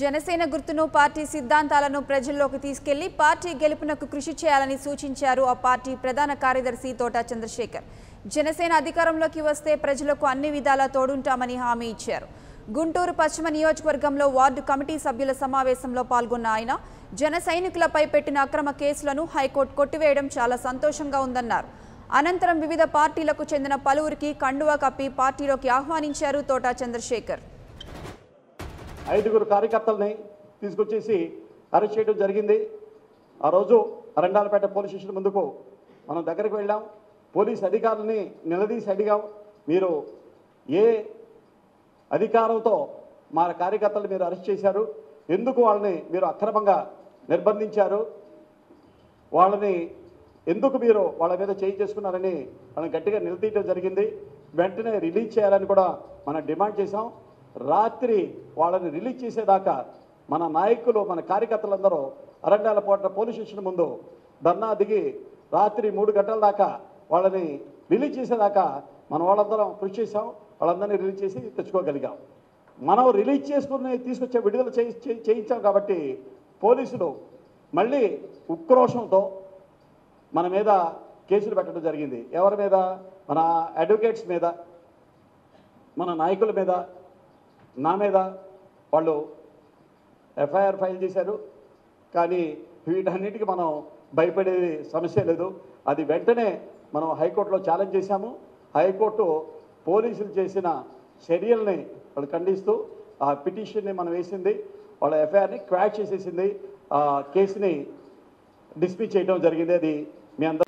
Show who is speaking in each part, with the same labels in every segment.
Speaker 1: జనసేన గుర్తును పార్టీ సిద్ధాంతాలను ప్రజల్లోకి తీసుకెళ్లి పార్టీ గెలుపునకు కృషి చేయాలని సూచించారు ఆ పార్టీ ప్రధాన కార్యదర్శి తోట చంద్రశేఖర్ జనసేన అధికారంలోకి వస్తే ప్రజలకు అన్ని విధాలా తోడుంటామని హామీ ఇచ్చారు గుంటూరు పశ్చిమ నియోజకవర్గంలో వార్డు కమిటీ సభ్యుల సమావేశంలో పాల్గొన్న ఆయన జన సైనికులపై పెట్టిన అక్రమ కేసులను హైకోర్టు కొట్టివేయడం చాలా సంతోషంగా ఉందన్నారు అనంతరం వివిధ పార్టీలకు చెందిన పలువురికి కండువా కప్పి పార్టీలోకి ఆహ్వానించారు తోట చంద్రశేఖర్
Speaker 2: ఐదుగురు కార్యకర్తల్ని తీసుకొచ్చేసి అరెస్ట్ చేయడం జరిగింది ఆ రోజు రంగాలపేట పోలీస్ స్టేషన్ ముందుకు మనం దగ్గరికి వెళ్ళాం పోలీస్ అధికారులని నిలదీసి అడిగాం మీరు ఏ అధికారంతో మా కార్యకర్తలు మీరు అరెస్ట్ చేశారు ఎందుకు వాళ్ళని మీరు అక్రమంగా నిర్బంధించారు వాళ్ళని ఎందుకు మీరు వాళ్ళ మీద చేయి చేసుకున్నారని మనం గట్టిగా నిలదీయడం జరిగింది వెంటనే రిలీజ్ చేయాలని కూడా మనం డిమాండ్ చేశాం రాత్రి వాళ్ళని రిలీజ్ చేసేదాకా మన నాయకులు మన కార్యకర్తలందరూ అరండాల పోట పోలీస్ స్టేషన్ ముందు ధర్నా దిగి రాత్రి మూడు గంటల దాకా వాళ్ళని రిలీజ్ చేసేదాకా మన వాళ్ళందరం కృషి చేశాం వాళ్ళందరినీ రిలీజ్ చేసి తెచ్చుకోగలిగాం మనం రిలీజ్ చేసుకుని తీసుకొచ్చే విడుదల చేయి చేయి- చేయించాం కాబట్టి పోలీసులు మళ్ళీ ఉక్రోషంతో మన మీద కేసులు పెట్టడం జరిగింది ఎవరి మీద మన అడ్వకేట్స్ మీద మన నాయకుల మీద నా మీద వాళ్ళు ఎఫ్ఐఆర్ ఫైల్ చేశారు కానీ వీటన్నిటికీ మనం భయపడేది సమస్య లేదు అది వెంటనే మనం హైకోర్టులో ఛాలెంజ్ చేశాము హైకోర్టు పోలీసులు చేసిన చర్యల్ని వాళ్ళు ఖండిస్తూ ఆ పిటిషన్ని మనం వేసింది వాళ్ళ ఎఫ్ఐఆర్ని క్వాష్ చేసేసింది ఆ కేసుని డిస్మిస్ చేయడం జరిగింది అది మీ అందరూ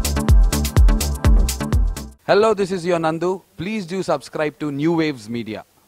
Speaker 3: Hello, this is your Nandu. Please do subscribe to New Waves Media.